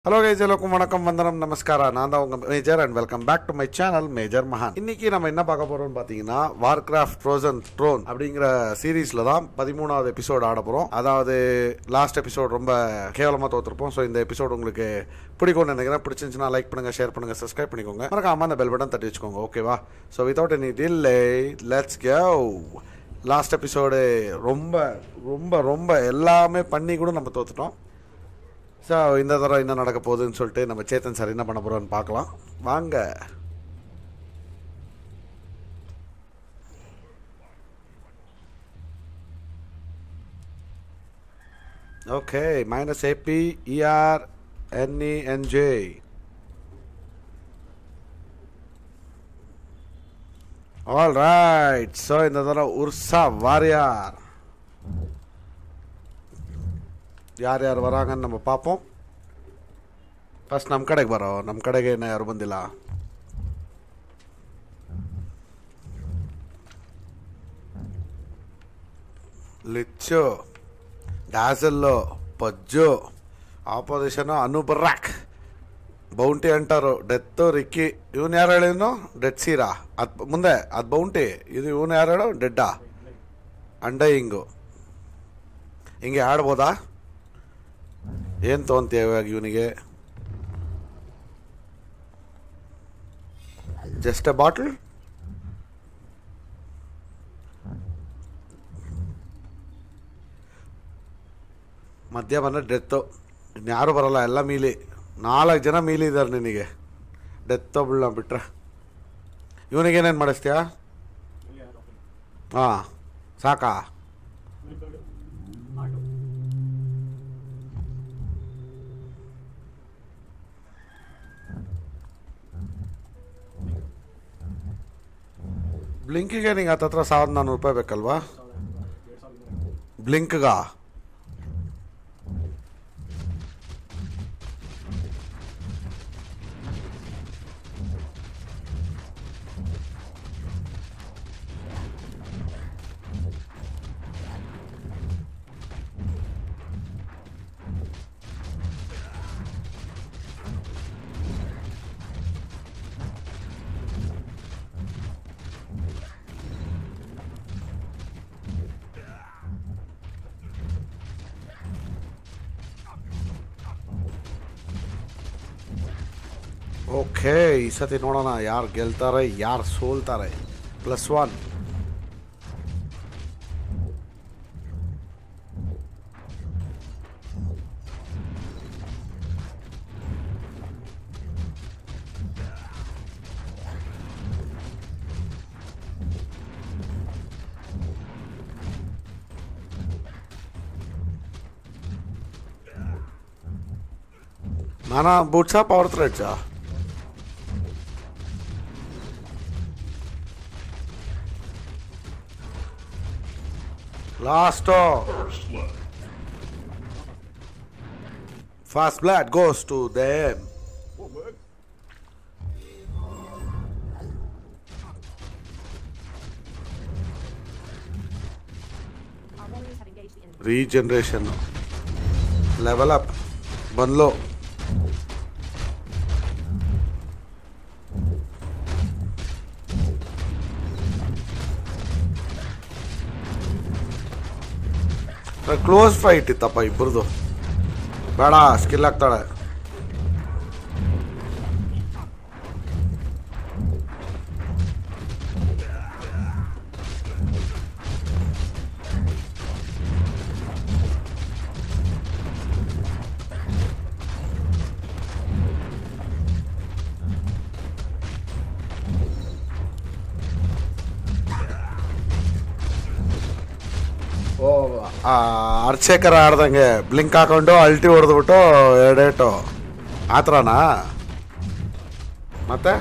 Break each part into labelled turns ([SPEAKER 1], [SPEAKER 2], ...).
[SPEAKER 1] Hello guys எல்லாருக்கும் வணக்கம் வந்தனம் நமஸ்காரா நான் தான் உங்க major and welcome back to my channel major மகான் இன்னைக்கு நம்ம என்ன பார்க்க போறோம்னு பார்த்தீங்கன்னா வார்கிராஃப்ட் ட்ரோசன் ட்ரோன் அப்படிங்கிற சீரீஸ்ல தான் பதிமூணாவது எபிசோட் ஆட போறோம் அதாவது லாஸ்ட் எபிசோட் ரொம்ப கேவலமா தோத்துருப்போம் ஸோ இந்த எபிசோட் உங்களுக்கு பிடிக்கும்னு நினைக்கிறேன் பிடிச்சிருந்துச்சுன்னா லைக் பண்ணுங்க ஷேர் பண்ணுங்க சப்ஸ்கிரைப் பண்ணிக்கோங்க மறக்காம அந்த பெல் பட்டன் தட்டி வச்சுக்கோங்க ஓகேவா so without any delay let's go last episode ரொம்ப ரொம்ப ரொம்ப எல்லாமே பண்ணி கூட நம்ம தோத்துட்டோம் ஸோ இந்த தடவை என்ன நடக்க போகுதுன்னு சொல்லிட்டு நம்ம சேத்தன் சார் என்ன பண்ண போகிறோன்னு பார்க்கலாம் வாங்க ஓகே மைனஸ் ஏபி இஆர் என்இஎன்ஜே ஆல் ரைட் ஸோ இந்த தடவை உர்சா வாரியார் ಯಾರು ಯಾರು ವರಾಂಗன்னு நம்ம பார்ப்போம் ಫಸ್ಟ್ ನಮ್ಮ ಕಡೆಗೆ ಬರೋ ನಮ್ಮ ಕಡೆಗೆ ಇನ್ನು ಯಾರು ಬಂದಿಲ್ಲ ಲಿಚ್ಚು ಡ್ಯಾಸಲ್ಲು ಪಜ್ಜು ಆಪೋಸಿಷನು ಅನುಬರಾಕ್ ಬೌಂಟಿ ಅಂಟಾರು ಡೆತ್ತು ರಿಕ್ಕಿ ಇವನು ಯಾರು ಹೇಳಿದ್ನು ಡೆಡ್ ಸೀರಾ ಅದು ಮುಂದೆ ಅದು ಬೌಂಟಿ ಇದು ಇವನು ಯಾರು ಹೇಳು ಡೆಡ್ಡಾ ಅಂಡ ಹಿಂಗು ಹಿಂಗೆ ಆಡ್ಬೋದಾ ಏನು ತೊಗೊಂತೀಯ ಇವಾಗ ಇವನಿಗೆ ಜಸ್ಟ್ ಅ ಬಾಟಲ್ ಮಧ್ಯ ಬಂದರೆ ಡೆತ್ತು ಇನ್ಯಾರು ಬರಲ್ಲ ಎಲ್ಲ ಮೀಲಿ ನಾಲ್ಕು ಜನ ಮೀಲಿ ಇದ್ದಾರೆ ನಿನಗೆ ಡೆತ್ ಒಬ್ಬಳ ಬಿಟ್ರೆ ಇವನಿಗೇನೇನು ಮಾಡಿಸ್ತೀಯಾ ಹಾಂ ಸಾಕಾ ಬ್ಲಿಂಕಿಗೆ ನಿಂಗೆ ಹತ್ತತ್ರ ಸಾವಿರದ ನಾನ್ನೂರು ರೂಪಾಯಿ ಬೇಕಲ್ವಾ ಬ್ಲಿಂಕ್ಗ ಓಕೆ ಈ ಸತಿ ನೋಡೋಣ ಯಾರು ಗೆಲ್ತಾರೆ ಯಾರು ಸೋಲ್ತಾರೆ ಪ್ಲಸ್ ಒನ್ ನಾನಾ ಬೂಟ್ಸಾ ಪವರ್ ಥ್ರೆಡ್ಸಾ Lasto. Fast blood goes to them.
[SPEAKER 2] Our warriors have engaged the enemy.
[SPEAKER 1] Regeneration. Level up. Banlo. Close fight ಇತ್ತಪ್ಪ ಇಬ್ಬರದು ಬೇಡ ಸ್ಕಿಲ್ ಆಗ್ತಾಳೆ ಓ ಆ, ಅರ್ಚಕರ ಆಡ್ದಂಗೆ ಬ್ಲಿಂಕ್ ಹಾಕೊಂಡು ಅಲ್ಟಿ ಹೊಡೆದ್ಬಿಟ್ಟು ಎರಡೇಟು ಆ ಥರನಾ ಮತ್ತೆ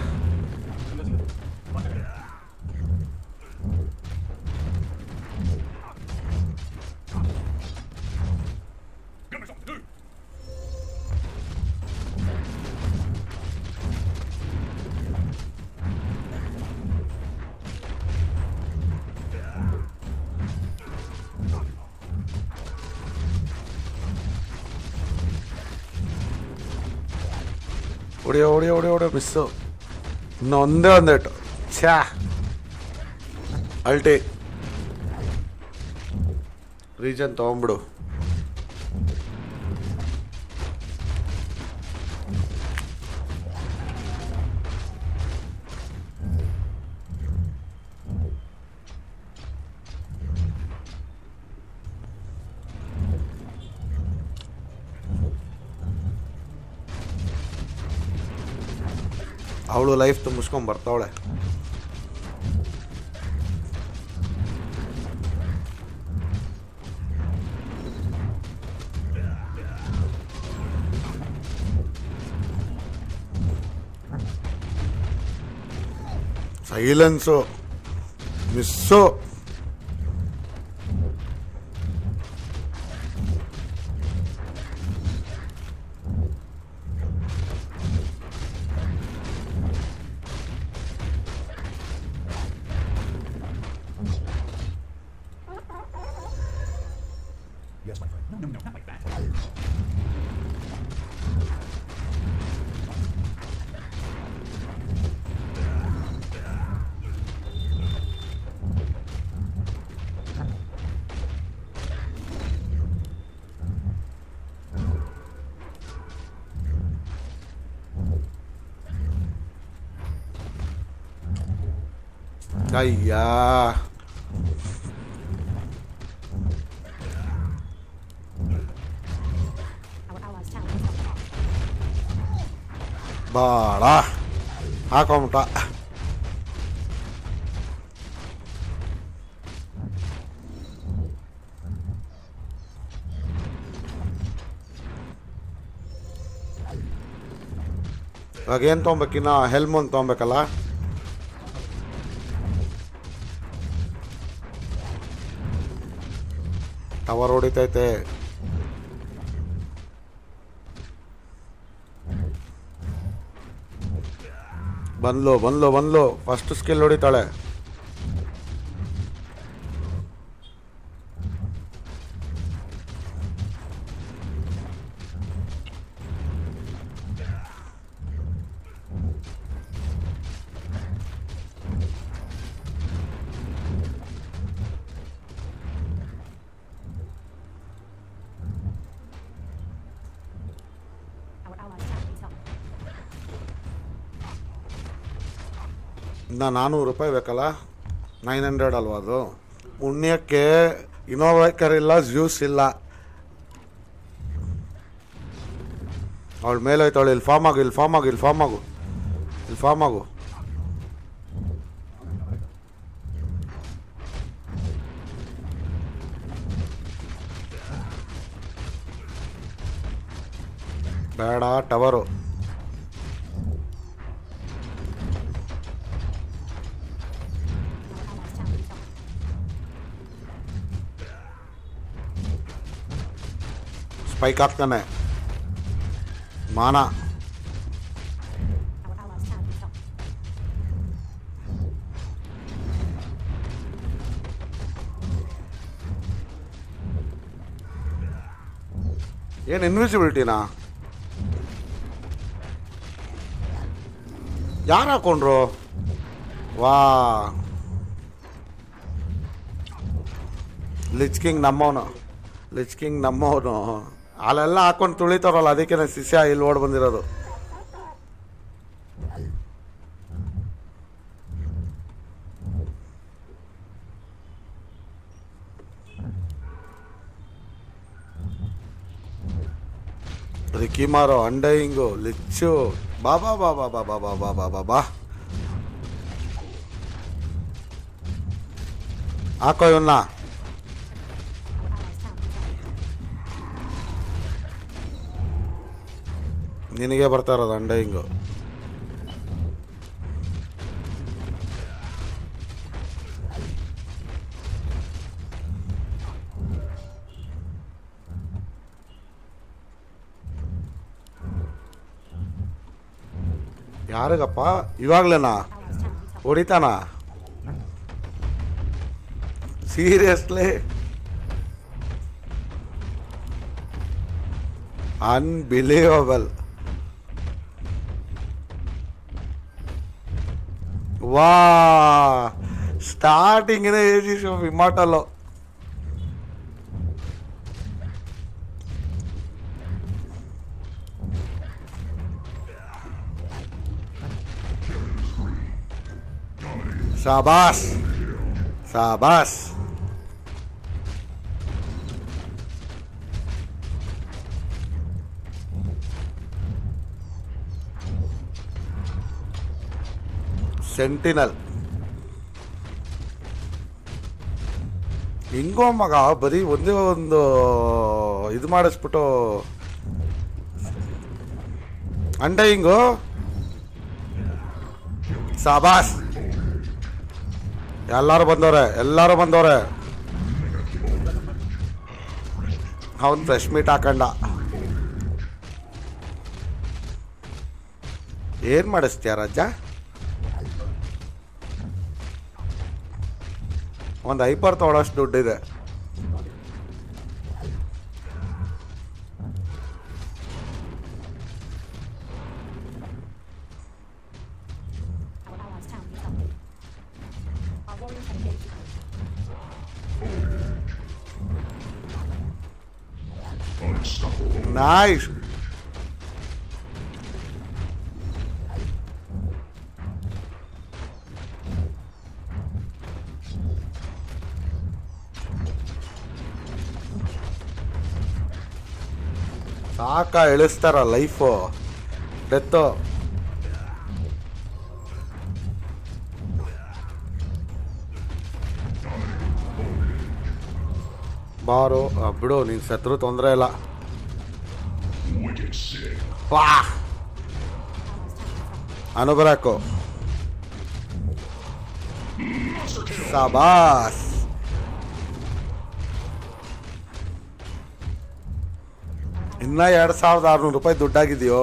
[SPEAKER 1] ಹೊಡಿಯೋ ಹೊಡಿಯೋ ಹೊಡಿಯೋ ಹೊಡಿಯೋ ಮಿಸ್ಸು ಇನ್ನು ಒಂದೇ ಒಂದೇಟು ಛ್ಯಾ ಅಲ್ಟಿ ರೀಜನ್ ತೊಗೊಂಬಿಡು ಅವಳು ಲೈಫ್ ತುಂಬಿಸ್ಕೊಂಡ್ ಬರ್ತಾವಳೆ silence miss
[SPEAKER 3] Yes, my friend. No, no, no, not like that.
[SPEAKER 1] ಅಯ್ಯಾ
[SPEAKER 2] Our allies' town is up.
[SPEAKER 1] ಭಾಳ ಹಾಕೊಂಬಿಟ್ಟ ಇವಾಗ ಏನು ತೊಗೊಬೇಕಿನ್ನ ಹೆಲ್ಮನ್ ತೊಗೊಬೇಕಲ್ಲ ಟವರ್ ಹೊಡಿತೈತೆ ಬಂದ್ಲು ಬಂದ್ಲು ಬಂದ್ಲು ಫಸ್ಟ್ ಸ್ಕಿಲ್ ಹೊಡಿತಾಳೆ
[SPEAKER 2] Our allies' town is up.
[SPEAKER 1] ಇನ್ನು ನಾನ್ನೂರು ರೂಪಾಯಿ ಬೇಕಲ್ಲ ನೈನ್ ಹಂಡ್ರೆಡ್ ಅಲ್ವಾ ಅದು ಪುಣ್ಯಕ್ಕೆ ಇನೋವೇಕರ್ ಇಲ್ಲ ಜ್ಯೂಸ್ ಇಲ್ಲ ಅವಳ ಮೇಲೆ ಹೋಯ್ತಾಳೆ ಇಲ್ಲಿ ಫಾರ್ಮ್ ಆಗು ಇಲ್ಲಿ ಫಾರ್ಮ್ ಆಗು ಇಲ್ಲಿ ಫಾರ್ಮ್ ಆಗು ಇಲ್ಲಿ ಫಾರ್ಮ್ ಆಗು ಬೇಡ tower
[SPEAKER 2] Our allies' town is up.
[SPEAKER 1] Spike ಆಗ್ತಾನೆ ಮಾನ
[SPEAKER 2] Our allies' town is up.
[SPEAKER 1] ಏನು ಇನ್ವಿಸಿಬಿಲಿಟಿನಾ ಯಾರು ಹಾಕೊಂಡ್ರು ವಾ ಲಿಚ್ ಕಿಂಗ್ ನಮ್ಮವನು ಲಿಚ್ ಕಿಂಗ್ ನಮ್ಮವನು ಅಲ್ಲೆಲ್ಲ ಹಾಕೊಂಡು ತುಳಿತಾರಲ್ಲ ಅದಕ್ಕೆ ಶಿಷ್ಯ ಇಲ್ಲಿ ಓಡ್ ಬಂದಿರೋದು ರಿಕಿಮಾರೋ ಅಂಡೈಂಗು ಲಿಚ್ಚು ಬಾಬಾ ಬಾಬಾ ಬಾಬಾ ಬಾಬಾ ಬಾಬಾ ಬಾ ಹಾಕೋ ಇವನ್ನ
[SPEAKER 2] Our allies' town is up.
[SPEAKER 1] ನಿನಗೆ ಬರ್ತಾ ಇರೋದು ಅಂಡೈಂಗು ಯಾರಿಗಪ್ಪ ಇವಾಗ್ಲೇನಾ
[SPEAKER 2] Allies' town is up.
[SPEAKER 1] ಹೊಡಿತಾನ ಸೀರಿಯಸ್ಲಿ ಅನ್ಬಿಲೀವಬಲ್ ವಾ ಸ್ಟಾರ್ಟಿಂಗಿನ ಏಜಿ ಇಮಾಟಲ್ಲು ಶಾಬಾಸ್ ಶಾಬಾಸ್ ಸೆಂಟಿನಲ್ ಹಿಂಗೋ ಮಗ ಬರೀ ಒಂದೇ ಒಂದು ಇದು ಮಾಡಿಸ್ಬಿಟ್ಟು ಅಂಡ ಹಿಂಗು ಸಾಬಾಸ್ ಎಲ್ಲಾರು ಬಂದವ್ರೆ ಎಲ್ಲಾರು ಬಂದವ್ರೆ ಅವನ್ ಫ್ರೆಶ್ ಮೀಟ್ ಹಾಕಂಡ ಏನ್ ಮಾಡಿಸ್ತೀಯ ರಾಜ ಒಂದು ಐಪರ್ ತೊಗೊಳೋಷ್ಟು ದುಡ್ಡಿದೆ
[SPEAKER 2] Our allies' town needs help. Our warriors have engaged.
[SPEAKER 1] Nice ಸಾಕ ಇಳಿಸ್ತಾರ ಲೈಫು ಡೆತ್ತು ಬಾರು ಆ, ಬಿಡು ನೀನು ಸತ್ರು ತೊಂದರೆ ಇಲ್ಲ ವಾ ಅನುಬರಾಕು ಸಾಬಾಸ್ ಇನ್ನ ಎರಡ್ ಸಾವಿರದ ಆರ್ನೂರು ರೂಪಾಯಿ ದುಡ್ಡಾಗಿದೆಯೋ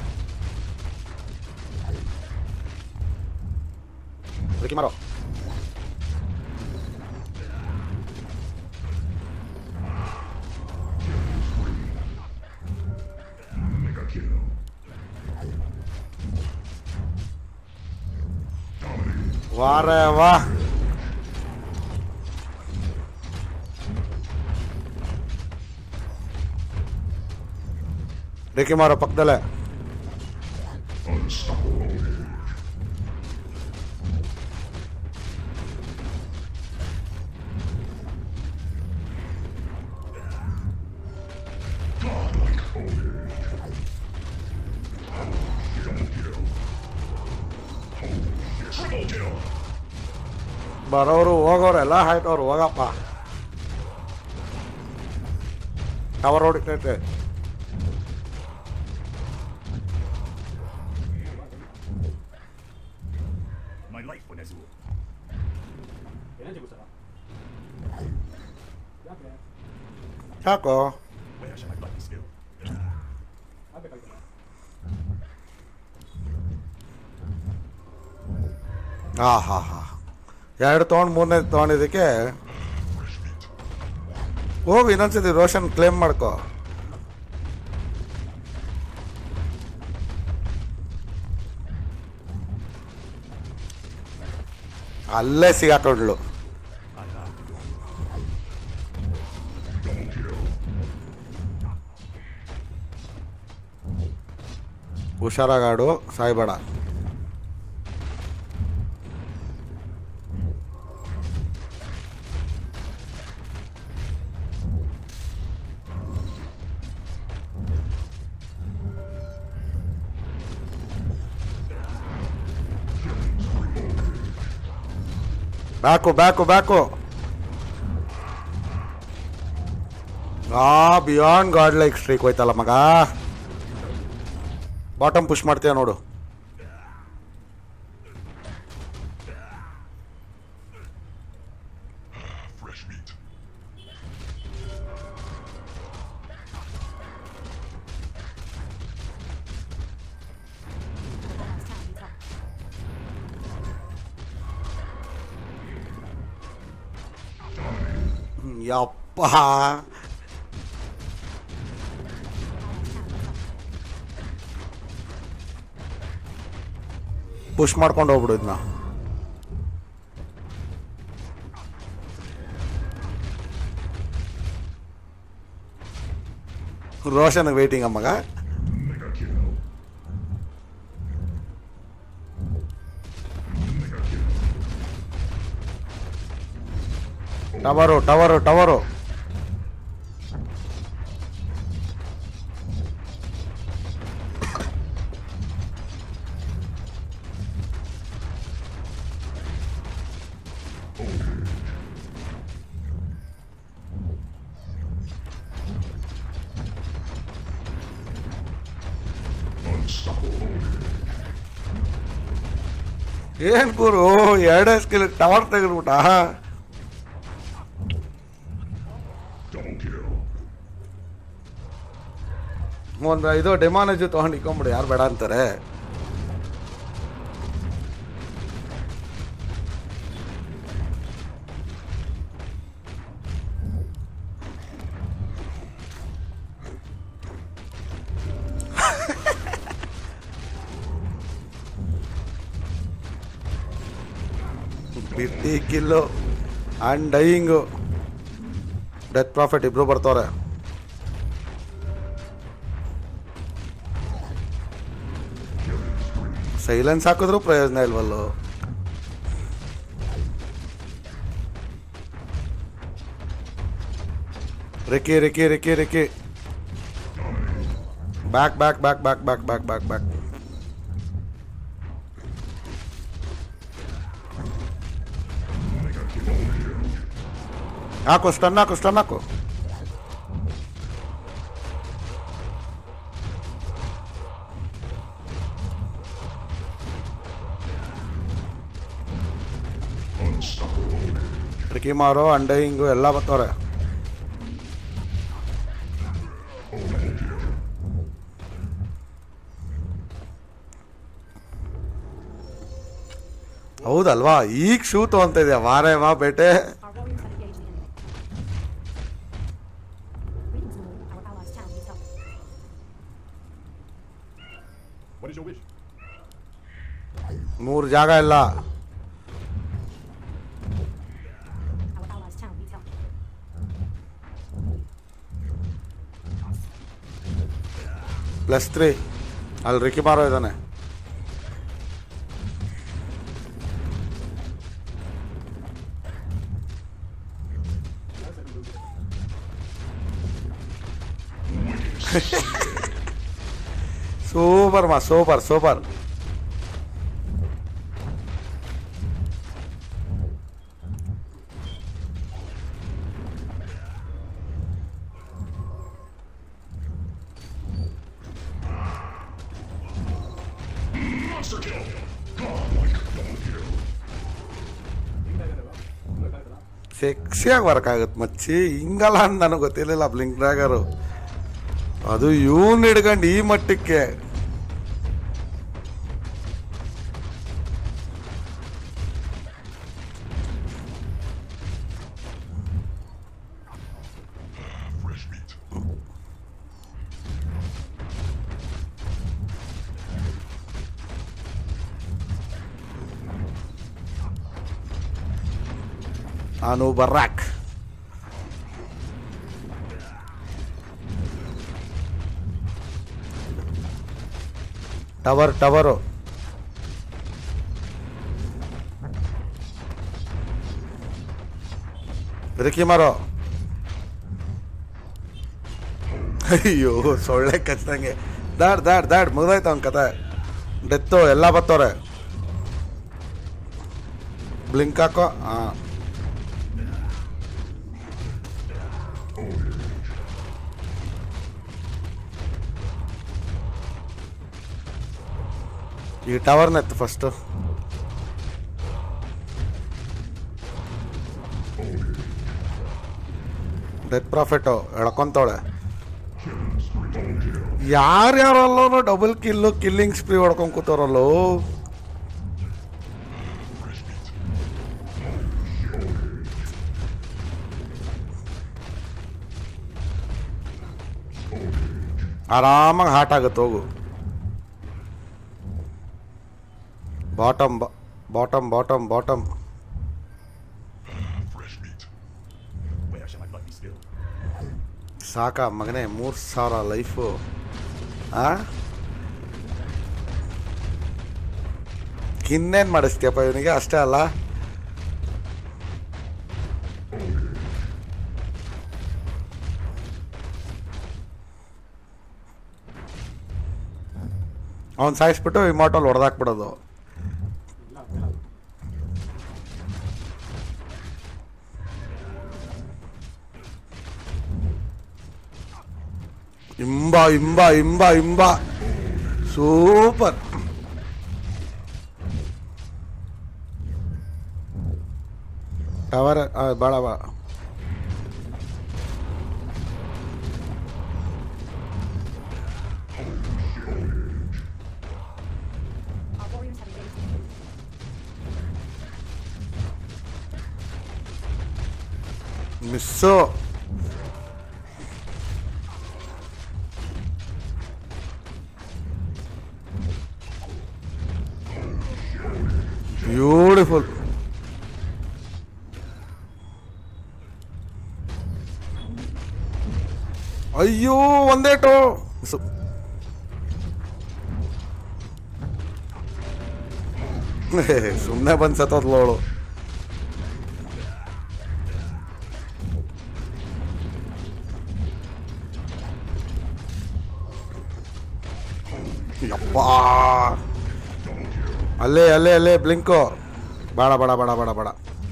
[SPEAKER 1] ಅದಕ್ಕೆ ಮಾರೋ ವಾರೆ ವಾ ರೇಖೆ ಮಾರೋ ಪಕ್ಕದಲ್ಲೇ ಬರೋರು ಹೋಗೋರು ಎಲ್ಲ ಹಾಯ್ತವ್ರು ಹೋಗಪ್ಪ ಟವರ್ ಹೊಡಿತೈತೆ
[SPEAKER 3] My life, Bonezu.
[SPEAKER 1] ಯಾಕೋ
[SPEAKER 3] Where shall I find this skill?
[SPEAKER 1] ಹಾ ಹಾ ಹಾ ಎರಡು ತೊಗೊಂಡು ಮೂರನೇ ತೊಗೊಂಡಿದ್ದಕ್ಕೆ ಹೋಗು ಇನ್ನೊಂದ್ಸತಿ ರೋಷನ್ ಕ್ಲೇಮ್ ಮಾಡ್ಕೋ ಅಲ್ಲೇ ಸಿಗಾಕೊಂಡ್ಳು
[SPEAKER 3] I have to go.
[SPEAKER 1] ಹುಷಾರಾಗಾಡು ಸಾಯ್ಬೇಡ ಬ್ಯಾಕು ಬ್ಯಾಕು ಬ್ಯಾಕು ಆ ಬಿಯಾಂಡ್ ಗಾಡ್ ಲೈಕ್ ಸ್ಟ್ರೀಕ್ ಹೋಯ್ತಲ್ಲ ಮಗ ಬಾಟಮ್ ಪುಷ್ ಮಾಡ್ತೀಯ ನೋಡು
[SPEAKER 3] Fresh meat.
[SPEAKER 2] Our allies' town needs help.
[SPEAKER 1] ಯಪ್ಪ ಪುಷ್ ಮಾಡ್ಕೊಂಡು ಹೋಗ್ಬಿಡು ಇದನ್ನ ರೋಷನ್ ವೇಟಿಂಗ್ ಮಗ
[SPEAKER 3] Mega kill. Mega kill.
[SPEAKER 1] Tower tower tower
[SPEAKER 3] Unstoppable.
[SPEAKER 1] ಏನ್ ಗುರು ಎರಡೇ ಸ್ಕಿಲ್ ಟವರ್ ತೆಗೆದ್ಬಿಟ್ಟ
[SPEAKER 3] Double kill.
[SPEAKER 1] ಒಂದು ಇದು ಡೆಮಾನಜು ತೊಗೊಂಡು ಇಕ್ಕೊಂಬಿಡು ಯಾರು ಬೇಡ ಅಂತಾರೆ ಬಿಟ್ಟಿ kill and dying death profit ಇಬ್ರು ಬರ್ತಾವ್ರೆ ಸೈಲೆನ್ಸ್ ಹಾಕಿದ್ರು ಪ್ರಯೋಜನ ಇಲ್ವಲ್ಲೋ Riki Riki Riki Riki back back back back back back back back ಹಾಕು ಸ್ಟನ್ ಹಾಕು ಸ್ಟನ್ ಹಾಕು
[SPEAKER 3] Unstoppable.
[SPEAKER 1] ರಿಕಿ ಮಾರೋ ಅಂಡೈಯಿಂಗು ಎಲ್ಲ ಬರ್ತಾವ್ರೆ ಹೌದಲ್ವಾ ಈಗ ಶೂ ತೊಗೊಂತ ಇದೆಯಾ ವಾರೇ ವಾ ಬೇಟೆ
[SPEAKER 2] Our warriors have engaged the enemy. Greetings, Lord. Our allies' town needs help.
[SPEAKER 3] What is your wish?
[SPEAKER 1] ಮೂರು ಜಾಗ ಇಲ್ಲ
[SPEAKER 2] Our allies' town needs help.
[SPEAKER 1] Plus three ಅಲ್ಲಿ ರಿಕಿ ಮಾರೋ ಇದ್ದಾನೆ ಸೂಪರ್ ಮಾ super super
[SPEAKER 3] Monster kill. Godlike double kill.
[SPEAKER 1] ಸೆಕ್ಸಿಯಾಗಿ work ಆಗುತ್ತೆ ಮಚ್ಚಿ ಹಿಂಗಲ್ಲ ಅಂತ ನನಗೆ ಗೊತ್ತಿರಲಿಲ್ಲ ಬ್ಲಿಂಕ್ ಡ್ರ್ಯಾಗರು ಅದು ಇವನ್ ಹಿಡ್ಕೊಂಡು ಈ ಮಟ್ಟಕ್ಕೆ
[SPEAKER 3] Fresh meat.
[SPEAKER 1] ನಾನು ಬರ್ರಾಕ್ ಟವರ್ ಟವರು ರಿಕಿ ಮಾರೋ ಅಯ್ಯೋ ಸೊಳ್ಳೆ ಕಚ್ದಂಗೆ ದಾಡ್ ದಾಡ್ ದಾಡ್ ಮುಗ್ದೋಯ್ತು ಅವ್ನ ಕತೆ ಡೆತ್ತು ಎಲ್ಲ ಬತ್ತವ್ರೆ ಬ್ಲಿಂಕ್ ಹಾಕೋ ಹಾಂ ಈ ಟವರ್ನ ಎತ್ತು ಫಸ್ಟು ಡೆತ್ ಪ್ರಾಫಿಟು ಎಳ್ಕೊಂತವಳೆ ಯಾರ್ಯಾರಲ್ಲೂ ಡಬಲ್ ಕಿಲ್ಲು ಕಿಲ್ಲಿಂಗ್ ಸ್ಪ್ರೀ ಹೊಡ್ಕೊಂಡು ಕೂತವ್ರಲ್ಲೋ ಆರಾಮಾಗಿ ಹಾಟ್ ಆಗುತ್ತೆ ಹೋಗು bottom bottom bottom bottom
[SPEAKER 3] Fresh meat. Where shall I find this skill?
[SPEAKER 1] ಸಾಕ ಮಗನೇ ಮೂರು ಸಾವಿರ ಲೈಫು ಆ ಇನ್ನೇನು ಮಾಡಿಸ್ತೀಯಪ್ಪ ಇವನಿಗೆ ಅಷ್ಟೇ ಅಲ್ಲ ಅವ್ನು ಸಾಯಿಸ್ಬಿಟ್ಟು ಈ ಮೋಟಲ್ ಹೊಡೆದಾಕ್ಬಿಡೋದು ಇಂಬ ಇಂಬ ಇಂಬ ಇಂಬ ಸೂಪರ್ ಟವರ್ ಭಾಳ ಭಾಳ
[SPEAKER 2] Our warriors have engaged.
[SPEAKER 1] Miss beautiful ಅಯ್ಯೋ ಒಂದೇಟು ಸು ಸುಮ್ಮನೆ ಬಂದು ಸತ್ತೋದ್ಲೋಳು ಯಪ್ಪಾ ಅಲ್ಲೇ ಅಲ್ಲೇ ಅಲ್ಲೇ ಬ್ಲಿಂಕು ಬೇಡ ಬೇಡ ಬೇಡ ಬೇಡ ಬೇಡ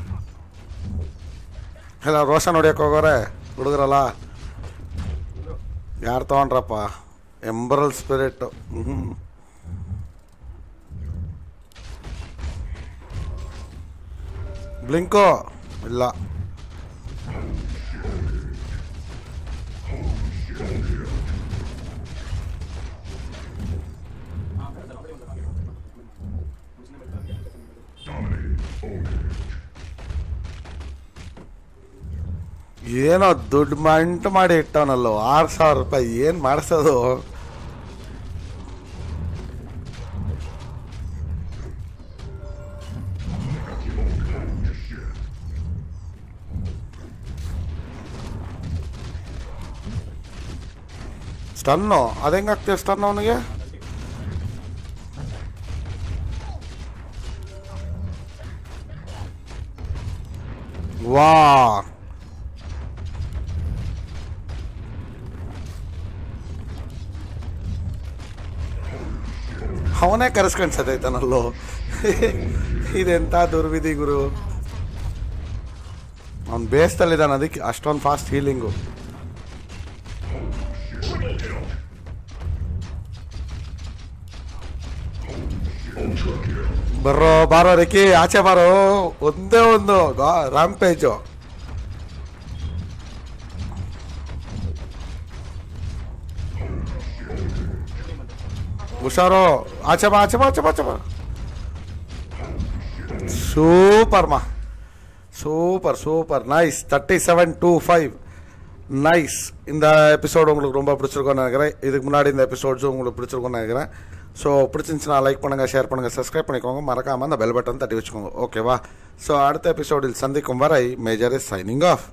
[SPEAKER 1] ಇಲ್ಲ ರೋಷನ್ ಹೊಡಿಯಕ್ಕೆ ಹೋಗೋರೆ ಹುಡುಗರಲ್ಲ ಯಾರು ತೊಗೊಂಡ್ರಪ್ಪ ಎಂಬರಲ್ ಸ್ಪಿರಿಟ್ ಹ್ಞೂ ಬ್ಲಿಂಕು ಇಲ್ಲ ಏನೋ ದುಡ್ಡು ಮಂಟು ಮಾಡಿ ಇಟ್ಟವನಲ್ಲೋ ಆರು ಸಾವಿರ ರೂಪಾಯಿ ಏನು ಮಾಡಿಸೋದು ಸ್ಟನ್ನು ಅದು ಹೆಂಗಾಗ್ತೀವಿ ಸ್ಟನ್ ಅವನಿಗೆ ವಾ ಅವನೇ ಕರೆಸ್ಕೊಂಡು ಸತೈತಾನಲ್ಲೋ ಇದೆಂತ ದುರ್ವಿಧಿ ಗುರು ಅವ್ನು ಬೇಸ್ತಲ್ಲಿದ್ದಾನೆ ಅದಕ್ಕೆ ಅಷ್ಟೊಂದು ಫಾಸ್ಟ್ ಹೀಲಿಂಗು ಬರ್ರೋ ಬಾರೋ ರಿಕಿ ಆಚೆ ಬಾರೋ ಒಂದೇ ಒಂದು ರಾಂಪೇಜು ಹುಷಾರು ಆಚೆ ಬಾ ಆಚೆ ಬಾ ಆಚೆ ಬಾ ಆಚೆ ಬಾ சூப்பர் மா super super nice thirty seven two five nice இந்த எபிசோடு உங்களுக்கு ரொம்ப பிடிச்சிருக்கும்னு நினைக்கிறேன் இதுக்கு முன்னாடி இந்த எபிசோட்ஸும் உங்களுக்கு பிடிச்சிருக்கும்னு நினைக்கிறேன் ஸோ பிடிச்சிருந்துச்சுன்னா லைக் பண்ணுங்கள் ஷேர் பண்ணுங்கள் சப்ஸ்கிரைப் பண்ணிக்கோங்க மறக்காமல் அந்த பெல் பட்டன் தட்டி வச்சுக்கோங்க ஓகேவா ஸோ அடுத்த எபிசோடில் சந்திக்கும் வரை மேஜர் இஸ் சைனிங் ஆஃப்